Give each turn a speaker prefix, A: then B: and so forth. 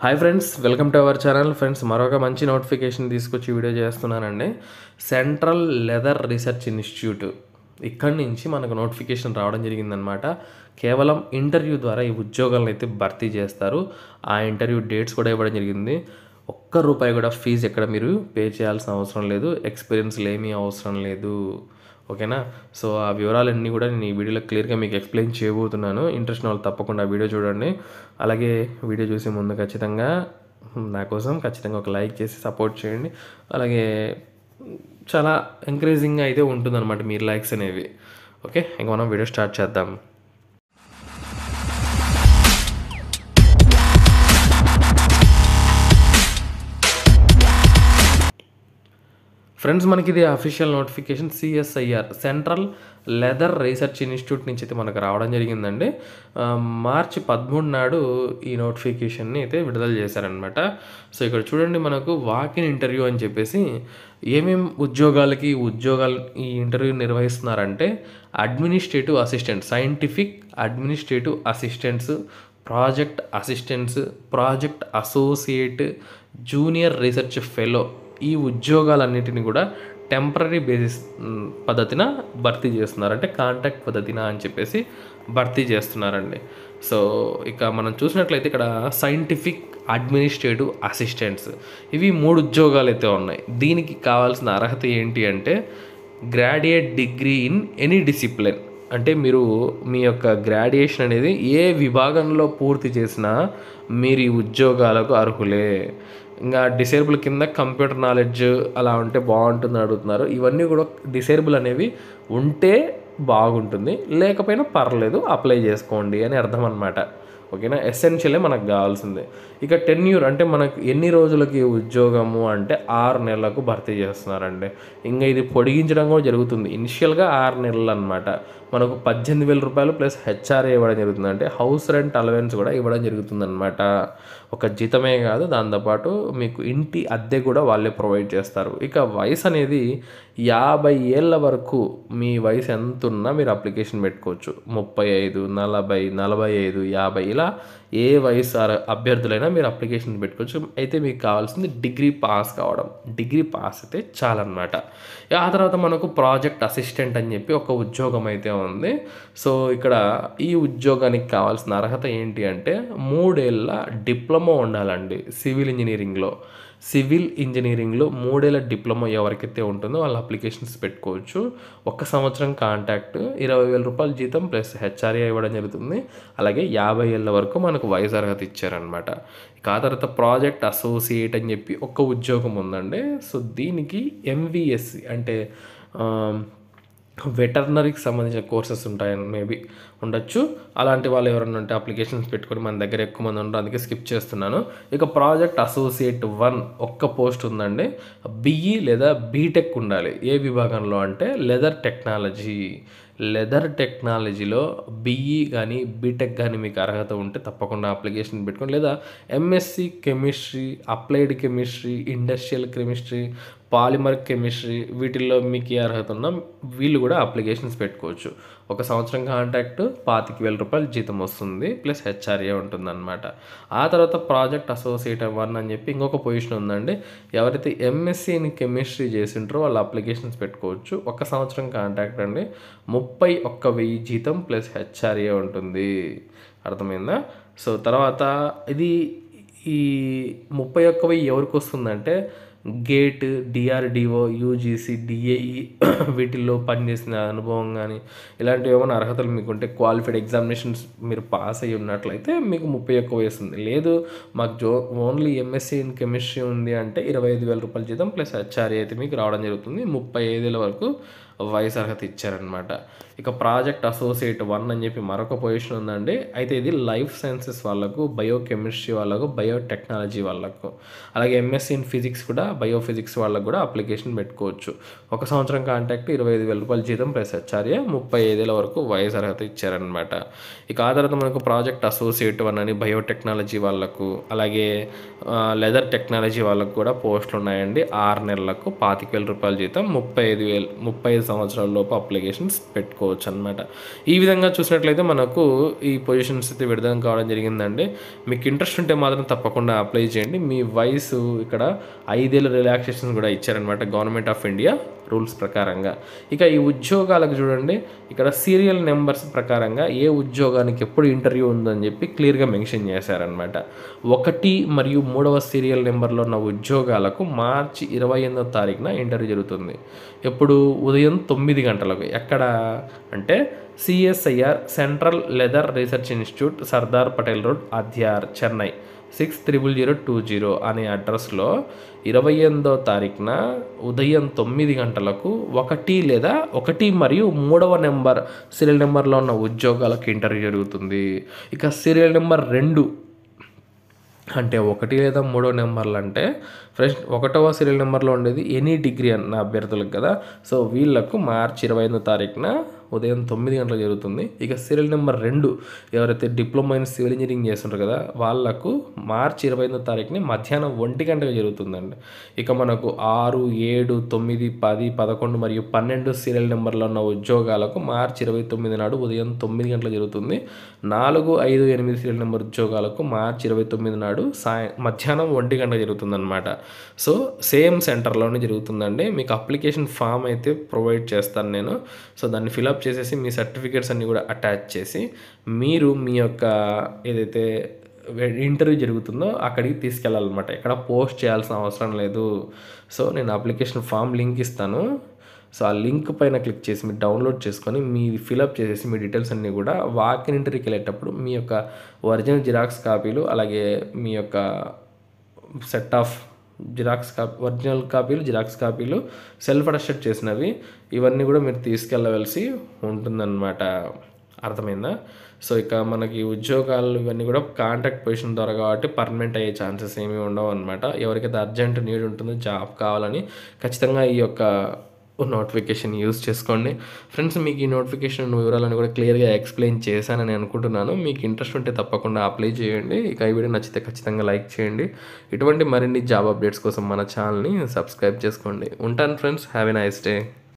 A: hi friends welcome to our channel friends మరొక మంచి notification తీసుకొచ్చి వీడియో చేస్తున్నానండి సెంట్రల్ లెదర్ రీసెర్చ్ ఇన్స్టిట్యూట్ ఇక్కడి నుంచి మనకు నోటిఫికేషన్ రావడం జరిగిందనమాట కేవలం ఇంటర్వ్యూ ద్వారా ఈ ఉద్యోగాలను అయితే భర్తీ చేస్తారు ఆ ఇంటర్వ్యూ డేట్స్ కూడా ఇవ్వడం జరిగింది ఒక్క రూపాయి కూడా ఫీజు ఎక్కడ మీరు పే చేయాల్సిన అవసరం లేదు ఎక్స్పీరియన్స్లు ఏమీ అవసరం లేదు ఓకేనా సో ఆ వివరాలన్నీ కూడా నేను ఈ వీడియోలో క్లియర్గా మీకు ఎక్స్ప్లెయిన్ చేయబోతున్నాను ఇంట్రెస్ట్ ఉన్న వాళ్ళు తప్పకుండా వీడియో చూడండి అలాగే వీడియో చూసే ముందు ఖచ్చితంగా నా కోసం ఖచ్చితంగా ఒక లైక్ చేసి సపోర్ట్ చేయండి అలాగే చాలా ఎంకరేజింగ్గా అయితే ఉంటుందన్నమాట మీరు లైక్స్ అనేవి ఓకే ఇంక మనం వీడియో స్టార్ట్ చేద్దాం ఫ్రెండ్స్ మనకి ఇది official notification CSIR central leather research institute నుంచి అయితే మనకు రావడం జరిగిందండి ఆ, మార్చి పదమూడు నాడు ఈ నోటిఫికేషన్ని అయితే విడుదల చేశారనమాట సో ఇక్కడ చూడండి మనకు వాకిన్ ఇంటర్వ్యూ అని చెప్పేసి ఏమేం ఉద్యోగాలకి ఉద్యోగాలు ఈ ఇంటర్వ్యూ నిర్వహిస్తున్నారంటే administrative assistant scientific administrative assistants project assistants project associate junior research fellow ఈ ఉద్యోగాలన్నిటిని కూడా టెంపరీ బేసిస్ మ్, పద్ధతిన భర్తీ చేస్తున్నారు అంటే కాంట్రాక్ట్ పద్ధతిన అని చెప్పేసి భర్తీ చేస్తున్నారండి సో ఇక మనం చూసినట్లయితే ఇక్కడ సైంటిఫిక్ అడ్మినిస్ట్రేటివ్ అసిస్టెంట్స్ ఇవి మూడు ఉద్యోగాలు అయితే ఉన్నాయి దీనికి కావాల్సిన అర్హత ఏంటి అంటే graduate degree in any discipline అంటే మీరు మీ యొక్క గ్రాడ్యుయేషన్ అనేది ఏ విభాగంలో పూర్తి చేసినా మీరు ఈ ఉద్యోగాలకు అర్హులే ఇంకా డిసేబుల్ కింద కంప్యూటర్ నాలెడ్జ్ అలా ఉంటే బాగుంటుంది అడుగుతున్నారు ఇవన్నీ కూడా డిసేబుల్ అనేవి ఉంటే బాగుంటుంది లేకపోయినా పర్లేదు అప్లై చేసుకోండి అని అర్థం అనమాట ఓకేనా ఎసెన్షియలే మనకు కావాల్సిందే ఇక టెన్యూర్ అంటే మనకు ఎన్ని రోజులకి ఉద్యోగము అంటే ఆరు నెలలకు భర్తీ చేస్తున్నారండి ఇంకా ఇది పొడిగించడం కూడా జరుగుతుంది ఇనిషియల్గా ఆరు నెలలు అనమాట మనకు పద్దెనిమిది వేల రూపాయలు ప్లస్ హెచ్ఆర్ఏ ఇవ్వడం జరుగుతుంది అంటే హౌస్ రెంట్ అలవెన్స్ కూడా ఇవ్వడం జరుగుతుంది అనమాట ఒక జీతమే కాదు దాంతోపాటు మీకు ఇంటి అద్దె కూడా వాళ్ళే ప్రొవైడ్ చేస్తారు ఇక వయసు అనేది యాభై ఏళ్ళ వరకు మీ వయసు ఎంత ఉన్నా మీరు అప్లికేషన్ పెట్టుకోవచ్చు ముప్పై ఐదు నలభై నలభై ఐదు యాభై ఇలా ఏ వయసు అర- అభ్యర్థులైనా మీరు అప్లికేషన్ పెట్టుకోవచ్చు అయితే మీకు కావాల్సింది డిగ్రీ పాస్ కావడం డిగ్రీ పాస్ అయితే చాలన్నమాట ఇక ఆ తర్వాత మనకు ప్రాజెక్ట్ అసిస్టెంట్ అని చెప్పి ఒక ఉద్యోగం అయితే ఉంది సో ఇక్కడ ఈ ఉద్యోగానికి కావాల్సిన అర్హత ఏంటి అంటే మూడేళ్ళ డిప్లొమా ఉండాలండి సివిల్ ఇంజనీరింగ్లో సివిల్ ఇంజనీరింగ్లో మూడేళ్ళ డిప్లొమా ఎవరికైతే ఉంటుందో వాళ్ళ అప్లికేషన్స్ పెట్టుకోవచ్చు ఒక్క సంవత్సరం కాంటాక్ట్ ఇరవై వేల రూపాయల జీతం ప్లస్ హెచ్ఆర్ఏ ఇవ్వడం జరుగుతుంది అలాగే యాభై ఏళ్ళ వరకు మనకు వయసు అర్హత ఇచ్చారనమాట ఇక ఆ తర్వాత ప్రాజెక్ట్ అసోసియేట్ అని చెప్పి ఒక ఉద్యోగం ఉందండి సో దీనికి ఎంవిఎస్సి అంటే వెటర్నరీకి సంబంధించిన కోర్సెస్ ఉంటాయని మేబీ ఉండొచ్చు అలాంటి వాళ్ళు ఎవరైనా ఉంటే అప్లికేషన్స్ పెట్టుకొని మన దగ్గర ఎక్కువ మంది ఉంటారు అందుకే స్కిప్ చేస్తున్నాను ఇక ప్రాజెక్ట్ అసోసియేట్ వన్ ఒక్క పోస్ట్ ఉందండి బిఈ లేదా బీటెక్ ఉండాలి ఏ విభాగంలో అంటే లెదర్ టెక్నాలజీ లెదర్ టెక్నాలజీలో బీఈ కానీ బీటెక్ కానీ మీకు అర్హత ఉంటే తప్పకుండా అప్లికేషన్ పెట్టుకోండి లేదా MSc chemistry applied chemistry industrial chemistry polymer chemistry వీటిల్లో మీకు ఏ అర్హత ఉన్నా వీళ్ళు కూడా అప్లికేషన్స్ పెట్టుకోవచ్చు ఒక సంవత్సరం కాంటాక్ట్ పాతిక వేల రూపాయలు జీతం వస్తుంది ప్లస్ హెచ్ఆర్ఏ ఉంటుందన్నమాట ఆ తర్వాత ప్రాజెక్ట్ అసోసియేట్ వన్ అని చెప్పి ఇంకొక పొజిషన్ ఉందండి ఎవరైతే ఎంఎస్సీ ఇన్ కెమిస్ట్రీ చేసింటారో వాళ్ళు అప్లికేషన్స్ పెట్టుకోవచ్చు ఒక సంవత్సరం కాంటాక్ట్ అండి ముప్పై ఒక్క వెయ్యి జీతం ప్లస్ హెచ్ఆర్ఏ ఉంటుంది అర్థమైందా సో తర్వాత ఇది ఈ ముప్పై ఒక్క వెయ్యి ఎవరికి వస్తుందంటే గేట్ డిఆర్డిఓ యూజీసీ డిఏఈ వీటిల్లో పనిచేసిన అనుభవం కానీ ఇలాంటివి ఏమైనా అర్హతలు మీకు ఉంటే క్వాలిఫైడ్ ఎగ్జామినేషన్స్ మీరు పాస్ అయ్యి ఉన్నట్లయితే మీకు ముప్పై ఒక్క వేస్తుంది లేదు మాకు జో ఓన్లీ ఎంఎస్సీ ఇన్ కెమిస్ట్రీ ఉంది అంటే ఇరవై ఐదు వేల రూపాయల జీతం ప్లస్ హెచ్ఆర్ఏ అయితే మీకు రావడం జరుగుతుంది ముప్పై ఐదేళ్ళ వరకు వయసు అర్హత ఇచ్చారనమాట ఇక ప్రాజెక్ట్ అసోసియేట్ వన్ అని చెప్పి మరొక పొజిషన్ ఉందండి అయితే ఇది లైఫ్ సైన్సెస్ వాళ్ళకు బయోకెమిస్ట్రీ వాళ్ళకు బయోటెక్నాలజీ వాళ్ళకు అలాగే ఎంఎస్సీ ఇన్ ఫిజిక్స్ కూడా బయోఫిజిక్స్ వాళ్ళకు కూడా అప్లికేషన్ పెట్టుకోవచ్చు ఒక సంవత్సరం కాంటాక్ట్ ఇరవై ఐదు వేల రూపాయల జీతం ప్లస్ హెచ్ఆర్ఏ ముప్పై ఐదేళ్ళ వరకు వయసు అర్హత ఇచ్చారనమాట ఇక ఆ తర్వాత మనకు ప్రాజెక్ట్ అసోసియేట్ వన్ అని బయోటెక్నాలజీ వాళ్ళకు అలాగే లెదర్ టెక్నాలజీ వాళ్ళకు కూడా పోస్టులు ఉన్నాయండి ఆరు నెలలకు పాతిక వేల రూపాయల జీతం ముప్పై ఐదు వేలు ముప్పై ఐదు సంవత్సరాల లోపు అప్లికేషన్స్ పెట్టుకోవచ్చు అనమాట ఈ విధంగా చూసినట్లయితే మనకు ఈ పొజిషన్స్ అయితే విడుదల కావడం జరిగిందండి మీకు ఇంట్రెస్ట్ ఉంటే మాత్రం తప్పకుండా అప్లై చేయండి మీ వయసు ఇక్కడ ఐదేళ్ళ రిలాక్సేషన్ కూడా ఇచ్చారనమాట గవర్నమెంట్ ఆఫ్ ఇండియా రూల్స్ ప్రకారంగా ఇక ఈ ఉద్యోగాలకు చూడండి ఇక్కడ సీరియల్ నెంబర్స్ ప్రకారంగా ఏ ఉద్యోగానికి ఎప్పుడు ఇంటర్వ్యూ ఉందని చెప్పి క్లియర్గా మెన్షన్ చేశారనమాట ఒకటి మరియు మూడవ సీరియల్ నెంబర్లో ఉన్న ఉద్యోగాలకు మార్చి ఇరవై ఎనిమిదో తారీఖున ఇంటర్వ్యూ జరుగుతుంది ఎప్పుడు ఉదయం తొమ్మిది గంటలకు ఎక్కడ అంటే CSIR central leather research institute Sardar Patel road Adyar Chennai six triple zero two zero అనే అడ్రస్లో ఇరవై ఎనిమిదో తారీఖున ఉదయం తొమ్మిది గంటలకు ఒకటి లేదా ఒకటి మరియు మూడవ నెంబర్ సీరియల్ నెంబర్లో ఉన్న ఉద్యోగాలకు ఇంటర్వ్యూ జరుగుతుంది ఇక సీరియల్ నెంబర్ రెండు అంటే ఒకటి లేదా మూడో నెంబర్లు అంటే ఫ్రెష్ ఒకటవ సీరియల్ నెంబర్లో ఉండేది ఎనీ డిగ్రీ అన్న అభ్యర్థులకు కదా సో వీళ్ళకు మార్చి ఇరవై ఐదో తారీఖున ఉదయం తొమ్మిది గంటలకు జరుగుతుంది ఇక సీరియల్ నెంబర్ రెండు ఎవరైతే డిప్లొమా ఇన్ సివిల్ ఇంజనీరింగ్ చేస్తుంటారు కదా వాళ్ళకు మార్చి ఇరవై ఐదో తారీఖుని మధ్యాహ్నం ఒంటి గంటకు జరుగుతుందండి ఇక మనకు ఆరు ఏడు తొమ్మిది పది పదకొండు మరియు పన్నెండు సీరియల్ నెంబర్లో ఉన్న ఉద్యోగాలకు మార్చి ఇరవై తొమ్మిది నాడు ఉదయం తొమ్మిది గంటలకు జరుగుతుంది నాలుగు ఐదు ఎనిమిది సీరియల్ నెంబర్ ఉద్యోగాలకు మార్చి ఇరవై తొమ్మిది నాడు సాయ మధ్యాహ్నం ఒంటి గంట జరుగుతుందన్నమాట సో సేమ్ సెంటర్లోనే జరుగుతుందండి మీకు అప్లికేషన్ ఫామ్ అయితే ప్రొవైడ్ చేస్తాను నేను సో దాన్ని ఫిలప్ చేసేసి మీ సర్టిఫికేట్స్ అన్నీ కూడా అటాచ్ చేసి మీరు మీ యొక్క ఏదైతే ఇంటర్వ్యూ జరుగుతుందో అక్కడికి తీసుకెళ్ళాలన్నమాట ఎక్కడ పోస్ట్ చేయాల్సిన అవసరం లేదు సో నేను అప్లికేషన్ ఫామ్ లింక్ ఇస్తాను సో ఆ లింక్ పైన క్లిక్ చేసి మీరు డౌన్లోడ్ చేసుకొని మీ ఫిలప్ చేసేసి మీ డీటెయిల్స్ అన్నీ కూడా వాకిన్ ఇంటర్వ్యూకి వెళ్ళేటప్పుడు మీ యొక్క ఒరిజినల్ జిరాక్స్ కాపీలు అలాగే మీ యొక్క set of xerox copy original కాపీలు జిరాక్స్ కాపీలు సెల్ఫ్ అటెస్టెడ్ చేసినవి ఇవన్నీ కూడా మీరు తీసుకెళ్ళవలసి ఉంటుందన్నమాట అర్థమైందా సో ఇక మనకి ఉద్యోగాలు ఇవన్నీ కూడా కాంట్రాక్ట్ పొజిషన్ ద్వారా కాబట్టి పర్మనెంట్ అయ్యే ఛాన్సెస్ ఏమీ ఉండవు అనమాట ఎవరికైతే అర్జెంట్ నీడ్ ఉంటుందో జాబ్ కావాలని ఖచ్చితంగా ఈ యొక్క నోటిఫికేషన్ యూస్ చేసుకోండి ఫ్రెండ్స్ మీకు ఈ నోటిఫికేషన్ వివరాలను కూడా క్లియర్గా ఎక్స్ప్లెయిన్ చేశానని అనుకుంటున్నాను మీకు ఇంట్రెస్ట్ ఉంటే తప్పకుండా అప్లై చేయండి ఇక ఈ వీడియో నచ్చితే ఖచ్చితంగా లైక్ చేయండి ఇటువంటి మరిన్ని జాబ్ అప్డేట్స్ కోసం మన ఛానల్ని సబ్స్క్రైబ్ చేసుకోండి ఉంటాను friends have a nice day